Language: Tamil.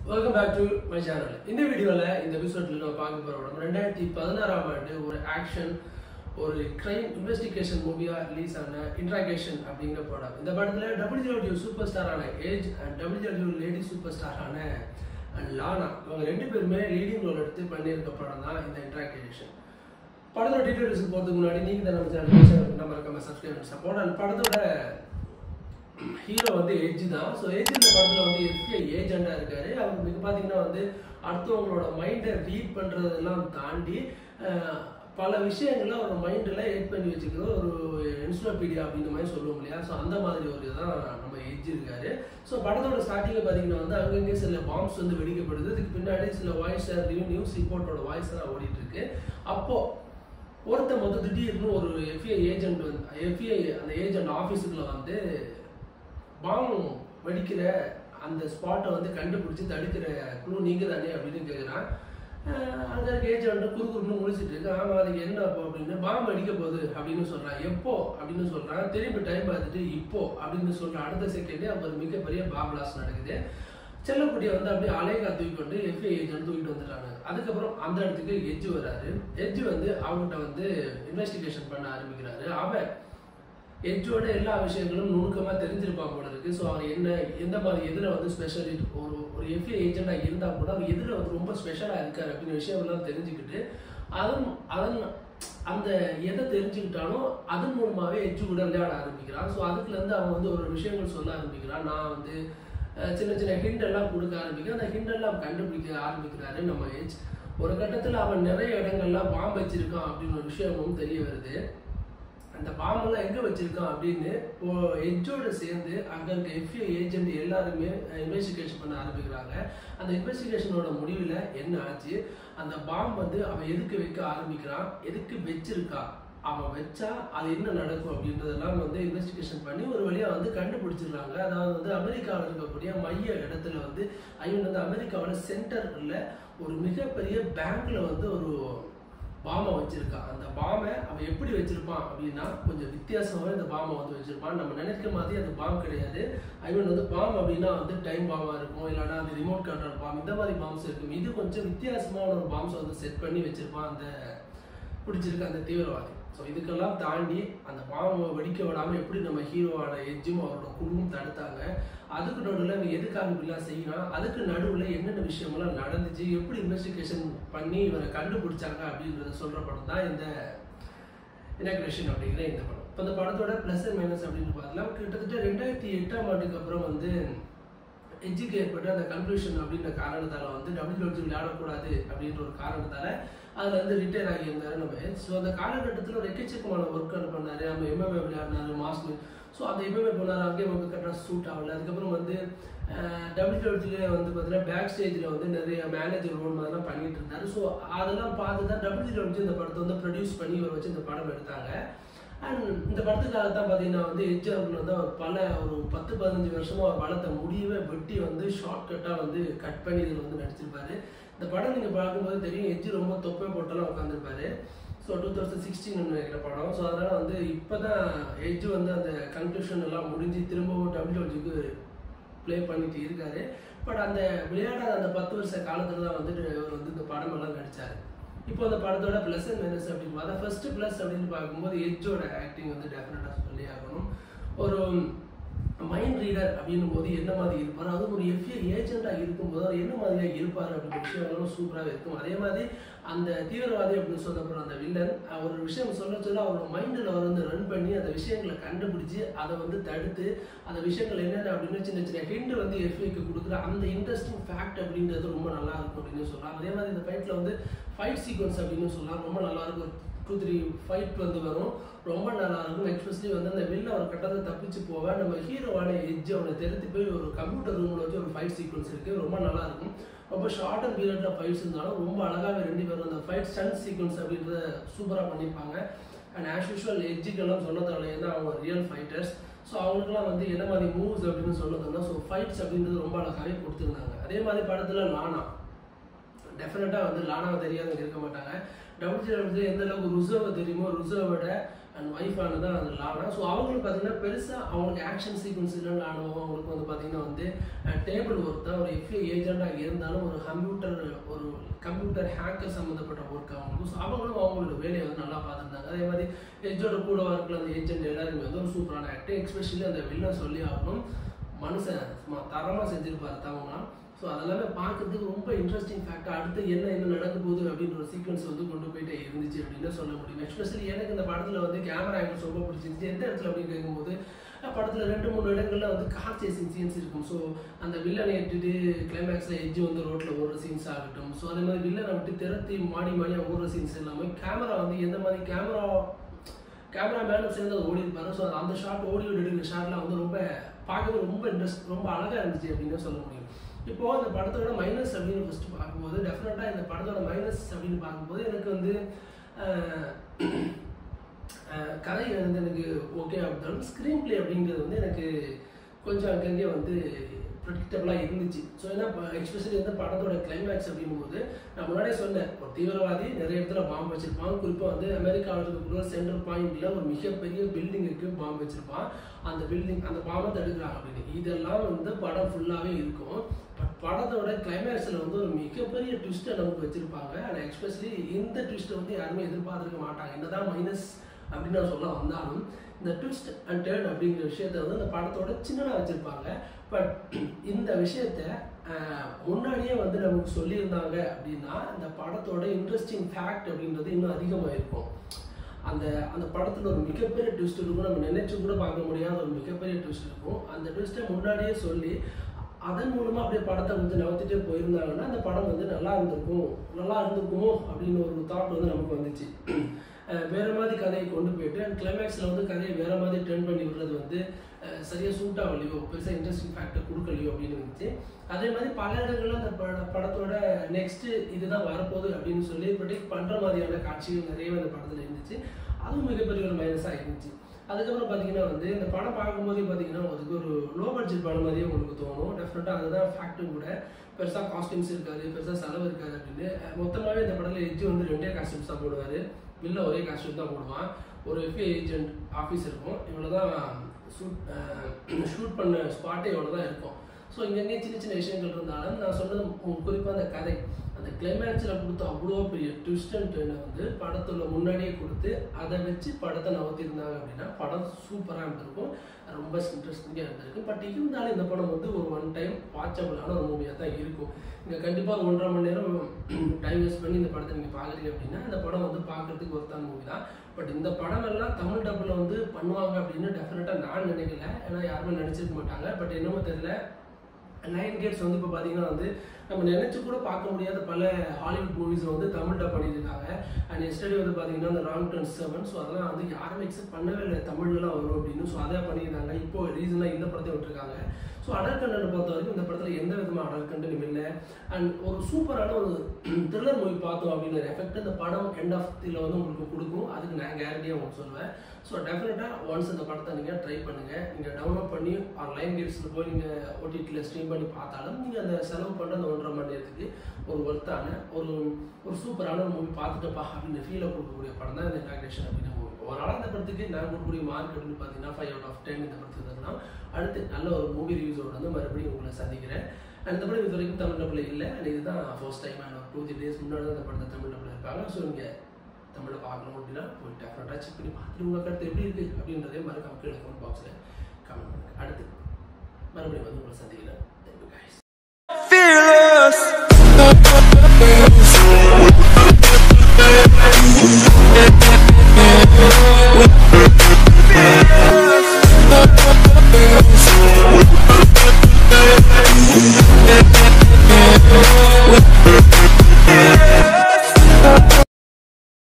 Welcome back to my channel இந்த வீடியோவில் இந்த எபிசோட்ல நம்ம பார்க்க போகிற படம் ரெண்டாயிரத்தி பதினாறாம் ஆண்டு ஒரு ஆக்ஷன் ஒரு கிரைம் இன்வெஸ்டிகேஷன் மூவியாக ரிலீஸ் ஆன இன்ட்ராகேஷன் அப்படிங்கிற படம் இந்த படத்தில் டபிள்யூ சூப்பர் ஸ்டாரான Edge and W lady super ஸ்டாரான அண்ட் லானா இவங்க ரெண்டு பேருமே லீடிங் ரோல் எடுத்து பண்ணியிருக்க படம் தான் இந்த இன்ட்ராகேஷன் படத்தோட டீட்டெயில்ஸ் போகிறதுக்கு முன்னாடி நீங்கள் தான் நம்ம சேனல் நம்ம இருக்க சப்ஸ்கிரைப் சப்போர்ட் அண்ட் படத்தோட ஹீரோ வந்து எஜ் தான் ஸோ எஜ் இந்த படத்தில் வந்து எஃபிஐ ஏஜெண்டாக இருக்காரு அவர் மிக பார்த்தீங்கன்னா வந்து அடுத்தவங்களோட மைண்டை ரீட் பண்ணுறதெல்லாம் தாண்டி அஹ், பல விஷயங்களை அவரோட மைண்டில் ஏட் பண்ணி வச்சுக்கிறது ஒரு என்சோபீடியா அப்படிங்கிற மாதிரி சொல்லுவோம் இல்லையா ஸோ அந்த மாதிரி ஒரு இதுதான் நம்ம எஜ் இருக்காரு ஸோ படத்தோட ஸ்டார்டிங்கில் பார்த்தீங்கன்னா வந்து அங்கங்கே சில பாம்ஸ் வந்து வெடிக்கப்படுது இதுக்கு பின்னாடி சில வாய்ஸ் நியூஸ் ரிப்போர்ட்டோட வாய்ஸ் தான் ஓடிட்டு இருக்கு அப்போது ஒருத்தன் மொத்தம் திடீர்னு ஒரு எஃப்ஐ ஏஜென்ட் வந்து எஃப்ஐ அந்த ஏஜென்ட் ஆஃபீஸுக்குள்ள வந்து பாம் வெடிக்கிற அந்த ஸ்பாட்டை வந்து கண்டுபிடிச்சி தடுக்கிற குழு நீங்க தானே அப்படின்னு கேட்குறான் அங்கே இருக்க ஏஜென்ட் குறுகுறுன்னு முடிச்சிட்டு இருக்கு ஆமாம் அதுக்கு என்ன அப்போ அப்படின்னு பாம் வெடிக்க போகுது அப்படின்னு சொல்கிறான் எப்போ அப்படின்னு சொல்கிறான் திரும்பி டைம் பார்த்துட்டு இப்போ அப்படின்னு சொல்கிற அடுத்த செகண்டே அப்போ ஒரு மிகப்பெரிய பாம் பிளாஸ்ட் நடக்குது செல்லக்குட்டியை வந்து அப்படியே அலேகா தூக்கிட்டு எஃப்ஐ ஏஜென்ட் தூக்கிட்டு வந்துட்டாங்க அதுக்கப்புறம் அந்த இடத்துக்கு எஜ்ஜு வராரு எஜ்ஜு வந்து அவங்ககிட்ட வந்து இன்வெஸ்டிகேஷன் பண்ண ஆரம்பிக்கிறாரு அவன் எஜ்ஜோட எல்லா விஷயங்களும் நுணுக்கமாக தெரிஞ்சிருப்பான் போல இருக்கு ஸோ அவர் என்ன எந்த மாதிரி எதில் வந்து ஸ்பெஷல் ஒரு ஒரு எஃப்ஐ ஏஜென்ட்டாக இருந்தால் கூட அவர் எதில் வந்து ரொம்ப ஸ்பெஷலாக இருக்கார் அப்படிங்கிற விஷயம்லாம் தெரிஞ்சுக்கிட்டு அதன் அதன் அந்த எதை தெரிஞ்சுக்கிட்டாலும் அதன் மூலமாகவே எஜ்ஜு கூட விளையாட ஆரம்பிக்கிறான் ஸோ அதுக்குலேருந்து அவன் வந்து ஒரு விஷயங்கள் சொல்ல ஆரம்பிக்கிறான் நான் வந்து அஹ், சின்ன சின்ன ஹிண்ட் எல்லாம் கொடுக்க ஆரம்பிக்கிறேன் அந்த ஹிண்ட் எல்லாம் கண்டுபிடிக்க ஆரம்பிக்கிறாரு நம்ம ஏஜ் ஒரு கட்டத்தில் அவன் நிறைய இடங்கள்லாம் பாம்பு வச்சிருக்கான் அப்படின்னு ஒரு விஷயமும் தெரிய வருது அந்த பாம்பெல்லாம் எங்கே வச்சிருக்கான் அப்படின்னு எஜ்ஜோட சேர்ந்து அங்கே இருக்க எஃப்ஐ ஏஜென்ட் எல்லாருமே இன்வெஸ்டிகேஷன் பண்ண ஆரம்பிக்கிறாங்க அந்த இன்வெஸ்டிகேஷனோட முடிவில் என்ன ஆச்சு அந்த பாம்பு வந்து அவன் எதுக்கு வைக்க ஆரம்பிக்கிறான் எதுக்கு வச்சிருக்கா அவன் வச்சா அது என்ன நடக்கும் அப்படின்றதெல்லாம் வந்து இன்வெஸ்டிகேஷன் பண்ணி ஒரு வழியாக வந்து கண்டுபிடிச்சிடுறாங்க அதாவது வந்து அமெரிக்காவில் இருக்கக்கூடிய மைய இடத்துல வந்து ஐ மீன் வந்து அமெரிக்காவோட சென்டரில் ஒரு மிகப்பெரிய பேங்க்ல வந்து ஒரு பாமை வச்சிருக்கான் அந்த பாமை அவன் எப்படி வச்சிருப்பான் அப்படின்னா கொஞ்சம் வித்தியாசமாவே இந்த பாமை வந்து வச்சிருப்பான் நம்ம நினைக்கிற மாதிரி அது பாம் கிடையாது ஐ மீன் வந்து பாம் அப்படின்னா வந்து டைம் பாமா இருக்கும் இல்லைன்னா அது ரிமோட் கண்ட்ரோல் பாம் இந்த மாதிரி பாம்ஸ் இருக்கும் இது கொஞ்சம் வித்தியாசமான ஒரு பாம்ஸ் வந்து செட் பண்ணி வச்சிருப்பான் அந்த பிடிச்சிருக்க அந்த தீவிரவாதி ஸோ இதுக்கெல்லாம் தாண்டி அந்த பாம்பை வெடிக்க விடாம எப்படி நம்ம ஹீரோவான எஜ்ஜும் அவரோட குழுவும் தடுத்தாங்க அதுக்கு நடுவில் இவன் எதுக்காக இப்படிலாம் செய்யணும் அதுக்கு நடுவில் என்னென்ன விஷயமெல்லாம் நடந்துச்சு எப்படி இன்வெஸ்டிகேஷன் பண்ணி இவரை கண்டுபிடிச்சாங்க அப்படின்றத சொல்ற படம் தான் இந்த இனாக்ரேஷன் அப்படிங்கிற இந்த படம் இப்போ இந்த படத்தோட ப்ளஸ் அண்ட் மைனஸ் அப்படின்னு பார்த்தலாம் கிட்டத்தட்ட ரெண்டாயிரத்தி எட்டாம் ஆண்டுக்கு அப்புறம் வந்து எஜ்ஜுக்கு ஏற்பட்ட அந்த கன்ஃபியூஷன் அப்படின்ற காரணத்தால வந்து டபிள்யூ விளையாடக்கூடாது அப்படின்ற ஒரு காரணத்தால அதுல இருந்து ரிட்டையர் ஆகியிருந்தாரு நம்ம ஸோ அந்த காலகட்டத்தில் ஒரு எக்கச்சக்கமான ஒர்க் பண்ணாரு நம்ம எம்எம்ஏ விளையாடினாரு மாஸ்க் ஸோ அந்த எம்எம்ஏ போனார் அங்கேயே வந்து கரெக்டாக சூட் ஆகல அதுக்கப்புறம் வந்து டபிள்யூடபிள்யூல வந்து பார்த்தீங்கன்னா பேக் ஸ்டேஜில் வந்து நிறைய மேனேஜர் ரோல் மாதிரிலாம் பண்ணிட்டு இருந்தாரு ஸோ அதெல்லாம் பார்த்து தான் டபிள்யூடபிள்யூ இந்த படத்தை வந்து ப்ரொடியூஸ் பண்ணி இவர் வச்சு இந்த படம் எடுத்தாங்க அண்ட் இந்த படத்துக்காக தான் பார்த்தீங்கன்னா வந்து எச் அவர்கள் வந்து அவர் பல ஒரு பத்து பதினஞ்சு வருஷமா அவர் வளர்த்த முடியவே வெட்டி வந்து ஷார்ட் கட்டாக வந்து கட் பண்ணி இதில் வந்து நடிச்சிருப்பாரு இந்த படம் நீங்கள் பார்க்கும்போது தெரியும் எஜ் ரொம்ப தொப்பை போட்டெல்லாம் உட்காந்துருப்பாரு ஸோ டூ தௌசண்ட் சிக்ஸ்டீன் நினைக்கிற படம் ஸோ அதனால் வந்து இப்போ தான் எஜ் வந்து அந்த கன்க்ளூஷன் எல்லாம் முடிஞ்சு திரும்பவும் டபிள்யூஜிக்கு ப்ளே பண்ணிட்டு இருக்காரு பட் அந்த விளையாடாத அந்த பத்து வருஷ காலத்தில் தான் வந்துட்டு இவர் வந்து இந்த படம் எல்லாம் நடிச்சாரு இப்போ அந்த படத்தோட ப்ளஸ் அண்ட் மைனஸ் அப்படின்னு பார்த்தா ஃபர்ஸ்ட் ப்ளஸ் அப்படின்னு பார்க்கும்போது எஜ்ஜோட ஆக்டிங் வந்து டெஃபினட்டாக சொல்லி ஆகணும் ஒரு மைண்ட் ரீடர் அப்படின்னும் போது என்ன மாதிரி இருப்பார் அதுவும் ஒரு எஃப்ஐ ஏஜென்ட்டாக இருக்கும்போது அவர் என்ன மாதிரியாக இருப்பார் அப்படின்ற விஷயங்களும் சூப்பராக இருக்கும் அதே மாதிரி அந்த தீவிரவாதி அப்படின்னு சொல்லப்படுற அந்த வில்லன் ஒரு விஷயம் சொல்ல சொல்ல அவரோட மைண்டில் அவர் வந்து ரன் பண்ணி அந்த விஷயங்களை கண்டுபிடிச்சு அதை வந்து தடுத்து அந்த விஷயங்கள் என்னென்ன அப்படின்னு சின்ன சின்ன ஹிண்ட் வந்து எஃப்ஐக்கு கொடுக்குற அந்த இன்ட்ரெஸ்டிங் ஃபேக்ட் அப்படின்றது ரொம்ப நல்லா இருக்கும் அப்படின்னு சொல்லலாம் அதே மாதிரி இந்த ஃபைட்டில் வந்து ஃபைட் சீக்வன்ஸ் அப்படின்னு சொல்லலாம் ரொம்ப நல்லா இருக்கும் டூ த்ரீ ஃபைட் வந்து வரும் ரொம்ப நல்லா இருக்கும் எக்ஸ்பெஷலி வந்து அந்த வெளில ஒரு கட்டத்தை தப்பிச்சு போக நம்ம ஹீரோவான எஜ்ஜு அவனை தெரிஞ்சு போய் ஒரு கம்ப்யூட்டர் ரூமில் வச்சு ஒரு ஃபைட் சீக்வன்ஸ் இருக்குது ரொம்ப நல்லா இருக்கும் ரொம்ப ஷார்ட் அண்ட் பீரியடில் ஃபைட்ஸ் இருந்தாலும் ரொம்ப அழகாகவே ரெண்டு பேரும் அந்த ஃபைட் ஸ்டன் சீக்வன்ஸ் அப்படின்றத சூப்பராக பண்ணியிருப்பாங்க அண்ட் ஆஸ் யூஷுவல் எஜ்ஜுக்கெல்லாம் சொல்ல தேவையில்ல ஏன்னா அவங்க ரியல் ஃபைட்டர்ஸ் ஸோ அவங்களுக்குலாம் வந்து என்ன மாதிரி மூவ்ஸ் அப்படின்னு சொல்லுதுன்னா ஸோ ஃபைட்ஸ் அப்படின்றது ரொம்ப அழகாகவே கொடுத்துருந்தாங்க அதே மாதிரி படத்தில் லானா டெஃபினட்டாக வந்து லானாவை தெரியாதவங்க இருக்க மாட்டாங்க டபிள்யூ எந்த அளவுக்கு ருசர்வை தெரியுமோ ருசர்வோட அண்ட் ஒய்ஃபான தான் அது லானா ஸோ அவங்களுக்கு பார்த்தீங்கன்னா பெருசாக அவங்களுக்கு ஆக்ஷன் சீக்வன்ஸ் இல்லைன்னு லானவோ அவங்களுக்கு வந்து பார்த்தீங்கன்னா வந்து டேபிள் ஒர்க் தான் ஒரு எஃப்ஐ ஏஜென்ட்டாக இருந்தாலும் ஒரு கம்ப்யூட்டர் ஒரு கம்ப்யூட்டர் ஹேக்கர் சம்மந்தப்பட்ட ஒர்க் அவங்களுக்கு ஸோ அவங்களும் அவங்களோட வேலையை வந்து நல்லா பார்த்துருந்தாங்க அதே மாதிரி எஜ்ஜோட கூட இருக்கிற அந்த ஏஜென்ட் எல்லாருமே வந்து ஒரு சூப்பரான ஆக்டிங் எஸ்பெஷலி அந்த வில்லன் சொல்லி ஆகணும் மனுஷன் சும்மா தரமாக செஞ்சிருப்பாரு தவங்கலாம் ஸோ அதெல்லாமே பார்க்கறதுக்கு ரொம்ப இன்ட்ரெஸ்டிங் ஃபேக்ட் அடுத்து என்ன என்ன நடக்க போகுது அப்படின்ற ஒரு சீக்வன்ஸ் வந்து கொண்டு போயிட்டே இருந்துச்சு அப்படின்னு சொல்ல முடியும் எஸ்பெஷலி எனக்கு இந்த படத்தில் வந்து கேமரா ஆங்கிள்ஸ் ரொம்ப பிடிச்சிருந்துச்சு எந்த இடத்துல அப்படின்னு கேட்கும்போது படத்தில் ரெண்டு மூணு இடங்கள்ல வந்து கார் சேசிங் சீன்ஸ் இருக்கும் ஸோ அந்த வில்லனை ஏற்றிட்டு கிளைமேக்ஸில் எஜ்ஜு வந்து ரோட்டில் ஓடுற சீன்ஸ் ஆகட்டும் ஸோ அதே மாதிரி வில்லனை விட்டு திரத்தி மாடி மாடியாக ஓடுற சீன்ஸ் எல்லாமே கேமரா வந்து எந்த மாதிரி கேமரா கேமரா மேனும் சேர்ந்து அது ஓடி இருப்பாரு ஸோ அந்த ஷாட் ஓடி எடுக்கிற ஷாட்லாம் வந்து ரொம்ப பார்க்கவே ரொம்ப இன்ட்ரெஸ்ட் ரொம்ப அழகாக இருந்துச்சு அப்படின்னு சொல்ல முடியும் இப்போ இந்த படத்தோட மைனஸ் அப்படின்னு ஃபஸ்ட்டு பார்க்கும்போது டெஃபினட்டாக இந்த படத்தோட மைனஸ் அப்படின்னு பார்க்கும்போது எனக்கு வந்து கதை வந்து எனக்கு ஓகே அப்படின்னாலும் ஸ்க்ரீன் பிளே அப்படிங்கிறது வந்து எனக்கு கொஞ்சம் அங்கங்கே வந்து ப்ரெடிக்டபுளாக இருந்துச்சு ஸோ ஏன்னா எக்ஸ்பெஷலி வந்து படத்தோட கிளைமேக்ஸ் அப்படிங்கும்போது நான் முன்னாடியே சொன்னேன் ஒரு தீவிரவாதி நிறைய இடத்துல பாம்பு வச்சிருப்பான் குறிப்பாக வந்து அமெரிக்காவில் இருக்கக்கூடிய சென்ட்ரல் பாயிண்ட்ல ஒரு மிகப்பெரிய பில்டிங்குக்கு பாம்பு வச்சிருப்பான் அந்த பில்டிங் அந்த பாம்பை தடுக்கிறாங்க அப்படின்னு இதெல்லாம் வந்து படம் ஃபுல்லாகவே இருக்கும் பட் படத்தோட கிளைமேக்ஸில் வந்து ஒரு மிகப்பெரிய ட்விஸ்ட்டை நமக்கு வச்சிருப்பாங்க ஆனால் எக்ஸ்பெஷலி இந்த ட்விஸ்ட்டை வந்து யாருமே எதிர்பார்த்துருக்க மாட்டாங்க என்னதான் மைனஸ் அப்படின்னு நான் சொல்ல வந்தாலும் இந்த ட்விஸ்ட் அண்ட் டேர்ன் அப்படிங்கிற விஷயத்த வந்து அந்த படத்தோட சின்னதாக வச்சிருப்பாங்க பட் இந்த விஷயத்த முன்னாடியே வந்து நமக்கு சொல்லியிருந்தாங்க அப்படின்னா இந்த படத்தோட இன்ட்ரெஸ்டிங் ஃபேக்ட் அப்படின்றது இன்னும் அதிகமாக இருக்கும் அந்த அந்த படத்தில் ஒரு மிகப்பெரிய ட்விஸ்ட் இருக்கும் நம்ம நினைச்சு கூட பார்க்க முடியாத ஒரு மிகப்பெரிய ட்விஸ்ட் இருக்கும் அந்த ட்விஸ்ட்டை முன்னாடியே சொல்லி அதன் மூலமாக அப்படியே படத்தை வந்து நகர்த்திட்டே போயிருந்தாங்கன்னா அந்த படம் வந்து நல்லா இருந்திருக்கும் நல்லா இருந்திருக்குமோ அப்படின்னு ஒரு தாட் வந்து நமக்கு வந்துச்சு வேற மாதிரி கதையை கொண்டு போயிட்டு அண்ட் கிளைமேக்ஸில் வந்து கதையை வேற மாதிரி டேர்ன் பண்ணி விடுறது வந்து சரியாக சூட் ஆகலையோ பெருசாக இன்ட்ரெஸ்டிங் ஃபேக்டர் கொடுக்கலையோ அப்படின்னு இருந்துச்சு அதே மாதிரி பல இடங்கள்ல அந்த பட படத்தோட நெக்ஸ்ட் இதுதான் வரப்போகுது அப்படின்னு சொல்லி ப்ரொடெக்ட் பண்ணுற மாதிரியான காட்சிகள் நிறையவே அந்த படத்தில் இருந்துச்சு அதுவும் மிகப்பெரிய ஒரு மைனஸாக இருந்துச்சு அதுக்கப்புறம் பார்த்தீங்கன்னா வந்து இந்த படம் பார்க்கும்போதே பார்த்தீங்கன்னா அதுக்கு ஒரு லோ பட்ஜெட் படம் மாதிரியே உங்களுக்கு தோணும் டெஃபினட்டாக அதுதான் ஃபேக்ட்டும் கூட பெருசாக காஸ்டியூம்ஸ் இருக்காது பெருசாக செலவு இருக்காது அப்படின்னு மொத்தமாகவே இந்த படத்தில் எஜ்ஜு வந்து ரெண்டே காஸ்டியூம்ஸ் தான் போடுவார் வில்ல ஒரே காஸ்டியூம் தான் போடுவான் ஒரு எஃப்ஐ ஏஜென்ட் ஆஃபீஸ் இருக்கும் இவ்வளோ தான் ஷூட் ஷூட் பண்ண ஸ்பாட்டே இவ்வளோ தான் இருக்கும் ஸோ இங்கங்கே சின்ன சின்ன விஷயங்கள் இருந்தாலும் நான் சொன்னது குறிப்பாக அந்த கதை அந்த கிளைமேக்ஸில் கொடுத்த அவ்வளோ பெரிய ட்விஸ்ட் அண்ட் டேர்னை வந்து படத்துல முன்னாடியே கொடுத்து அதை வச்சு படத்தை நகர்த்திருந்தாங்க அப்படின்னா படம் சூப்பராக இருந்திருக்கும் ரொம்ப இன்ட்ரெஸ்டிங்காக இருந்திருக்கு பட் இருந்தாலும் இந்த படம் வந்து ஒரு ஒன் டைம் வாட்சபிளான ஒரு மூவியாக தான் இருக்கும் நீங்கள் கண்டிப்பாக ஒன்றரை மணி நேரம் டைம் வேஸ்ட் பண்ணி இந்த படத்தை நீங்கள் பார்க்குறீங்க அப்படின்னா இந்த படம் வந்து பார்க்குறதுக்கு ஒருத்தான மூவி தான் பட் இந்த படம் எல்லாம் தமிழ் டப்பில் வந்து பண்ணுவாங்க அப்படின்னு டெஃபினட்டாக நான் நினைக்கல ஏன்னா யாருமே நினச்சிருக்க மாட்டாங்க பட் என்னமோ தெரியல நைன் கேட்ஸ் வந்து இப்போ பார்த்தீங்கன்னா வந்து நம்ம நினைச்சு கூட பார்க்க முடியாத பல ஹாலிவுட் மூவிஸ் வந்து தமிழ் டப் பண்ணியிருக்காங்க அண்ட் எஸ்டடி வந்து பார்த்தீங்கன்னா அந்த ராங் டர்ன் செவன் ஸோ அதெல்லாம் வந்து யாருமே எக்ஸப்ட் பண்ணவே இல்லை தமிழ்லாம் வரும் அப்படின்னு ஸோ அதை பண்ணியிருந்தாங்க இப்போ ரீசனாக இந்த படத்தை விட்டுருக்காங்க ஸோ அடல் கண்டனை பொறுத்த வரைக்கும் இந்த படத்தில் எந்த விதமான அடல் கண்டனும் இல்லை அண்ட் ஒரு சூப்பரான ஒரு த்ரில்லர் மூவி பார்த்தோம் அப்படிங்கிற எஃபெக்ட் இந்த படம் எண்ட் ஆஃப் இதில் வந்து உங்களுக்கு கொடுக்கும் அதுக்கு நான் கேரண்டியாக உங்களுக்கு சொல்லுவேன் ஸோ டெஃபினட்டாக ஒன்ஸ் இந்த படத்தை நீங்கள் ட்ரை பண்ணுங்கள் நீங்கள் டவுன்லோட் பண்ணி ஆர் லைன் கேட்ஸில் போய் நீங்கள் ஓடிடியில் ஸ்ட்ரீம் பண்ணி பார்த்தாலும் நீங்கள் அந்த செலவு பண்ணுற அந்த ஒன்றரை மணி நேரத்துக்கு ஒரு ஒர்த்தான ஒரு ஒரு சூப்பரான ஒரு மூவி பார்த்துட்டப்பா அப்படின்னு ஃபீலை கொடுக்கக்கூடிய படம் தான் இந்த இன்டாகிரேஷன் அப்படின்னு மூவி ஓவரால் இந்த படத்துக்கு நான் கொடுக்கக்கூடிய மார்க் அப்படின்னு பார்த்தீங்கன்னா ஃபைவ் அவுட் ஆஃப் டென் இந்த படத்துக்கு தரணும் அடுத்து நல்ல ஒரு மூவி ரிவ்யூஸோட வந்து மறுபடியும் உங்களை சந்திக்கிறேன் அந்த படம் இது வரைக்கும் தமிழ் டப்பில் இல்லை அண்ட் இதுதான் ஃபர்ஸ்ட் டைம் அண்ட் ஒரு டூ த்ரீ டேஸ் முன்னாடி தான் இந்த படத்தை தமிழ் டப்பில் இருப்பாங்க ஸோ நீங்கள் தமிழில் பார்க்கணும் அப்படின்னா போய் டெஃபினட்டாக செக் பண்ணி பார்த்துட்டு உங்கள் கருத்து எப்படி இருக்குது அப்படின்றதே மறக்காம கீழே கமெண்ட் பாக்ஸில் கமெண்ட் பண்ணுங்கள் அடுத்து மறுபடியும் வந்து உங்களை சந்திக்கிறேன் தேங்க்யூ guys fearless.